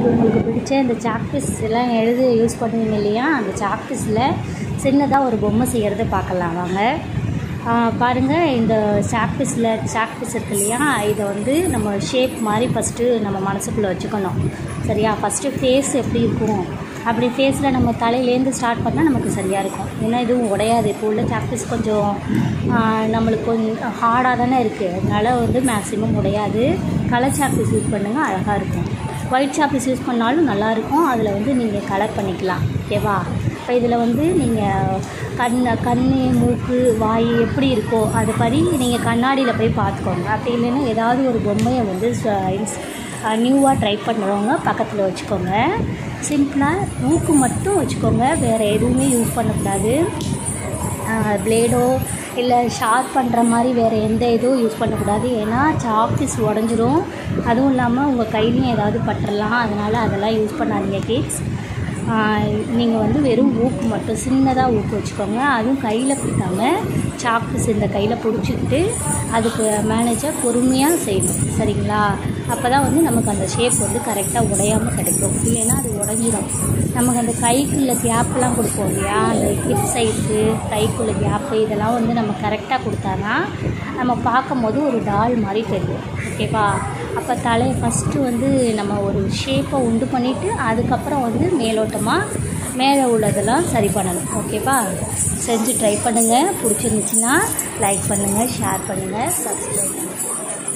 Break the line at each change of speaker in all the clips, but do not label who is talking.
இன்றைக்கி உங்களுக்கு பிடிச்ச இந்த சாக்பீஸ் எல்லாம் எழுதி யூஸ் பண்ணுவீங்க இல்லையா அந்த சாக்பீஸில் சின்னதாக ஒரு பொம்மை செய்கிறத பார்க்கலாம் வாங்க பாருங்கள் இந்த சாக்பீஸில் சாக்பீஸ் இருக்கு இல்லையா இதை வந்து நம்ம ஷேப் மாதிரி ஃபஸ்ட்டு நம்ம மனசுக்குள்ளே வச்சுக்கணும் சரியா ஃபஸ்ட்டு ஃபேஸ் எப்படி இருக்கும் அப்படி ஃபேஸில் நம்ம தலையிலேருந்து ஸ்டார்ட் பண்ணால் நமக்கு சரியாக இருக்கும் ஏன்னா எதுவும் உடையாது இப்போ உள்ள சாக்பீஸ் கொஞ்சம் ஆ, நம்மளுக்கு கொஞ்சம் ஹார்டாக தானே இருக்குது அதனால் வந்து மேக்ஸிமம் உடையாது கலர் சாக்பீஸ் யூஸ் பண்ணுங்கள் அழகாக இருக்கும் ஒயிட் சாக்பீஸ் யூஸ் பண்ணாலும் நல்லாயிருக்கும் அதில் வந்து நீங்கள் கலர் பண்ணிக்கலாம் ஓகேவா இப்போ இதில் வந்து நீங்கள் கண் கண் மூக்கு வாய் எப்படி இருக்கோ அது படி நீங்கள் கண்ணாடியில் போய் பார்த்துக்கோங்க அப்படி இல்லைன்னா ஏதாவது ஒரு பொம்மையை வந்து நியூவாக ட்ரை பண்ணுறவங்க பக்கத்தில் வச்சுக்கோங்க சிம்பிளாக மூக்கு மட்டும் வச்சுக்கோங்க வேறு எதுவுமே யூஸ் பண்ணக்கூடாது ப்ளேடோ இல்லை ஷார்ப் பண்ணுற மாதிரி வேறு எந்த இதுவும் யூஸ் பண்ணக்கூடாது ஏன்னா சாக்பீஸ் உடஞ்சிரும் அதுவும் இல்லாமல் உங்கள் கையிலையும் ஏதாவது பட்டுறலாம் அதனால் அதெல்லாம் யூஸ் பண்ணாதீங்க கிட்ஸ் நீங்கள் வந்து வெறும் ஊக்கு மட்டும் சின்னதாக ஊக்கு வச்சுக்கோங்க அதுவும் கையில் பிடிக்காமல் சாக்பீஸ் இந்த கையில் பிடிச்சிக்கிட்டு அதுக்கு மேனேஜாக பொறுமையாக செய்யணும் சரிங்களா அப்போ தான் வந்து நமக்கு அந்த ஷேப் வந்து கரெக்டாக உடையாமல் கிடைக்கும் இல்லைன்னா அது உடஞ்சிரும் நமக்கு அந்த கைக்குள்ள கேப்லாம் கொடுப்போம் இல்லையா அந்த ஹிப் சைஸு கைக்குள்ள கேப்பு இதெல்லாம் வந்து நம்ம கரெக்டாக கொடுத்தாதான் நம்ம பார்க்கும்போது ஒரு டால் மாதிரி தெரியும் ஓகேவா அப்போ தலையை ஃபஸ்ட்டு வந்து நம்ம ஒரு ஷேப்பை உண்டு பண்ணிவிட்டு அதுக்கப்புறம் வந்து மேலோட்டமாக மேலே உள்ளதெல்லாம் சரி பண்ணணும் ஓகேவா செஞ்சு ட்ரை பண்ணுங்கள் பிடிச்சிருந்துச்சின்னா லைக் பண்ணுங்கள் ஷேர் பண்ணுங்கள் சப்ஸ்கிரைப் பண்ணுங்கள்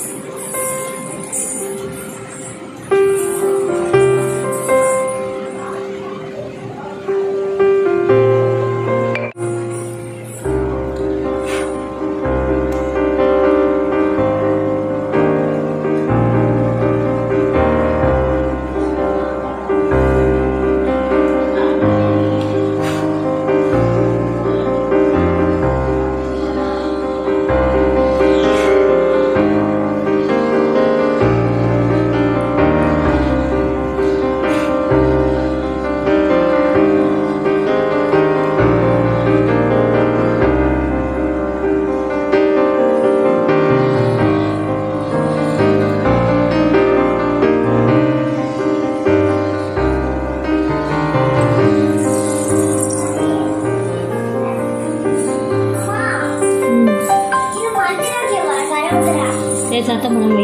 சரி சத்தம் பண்ண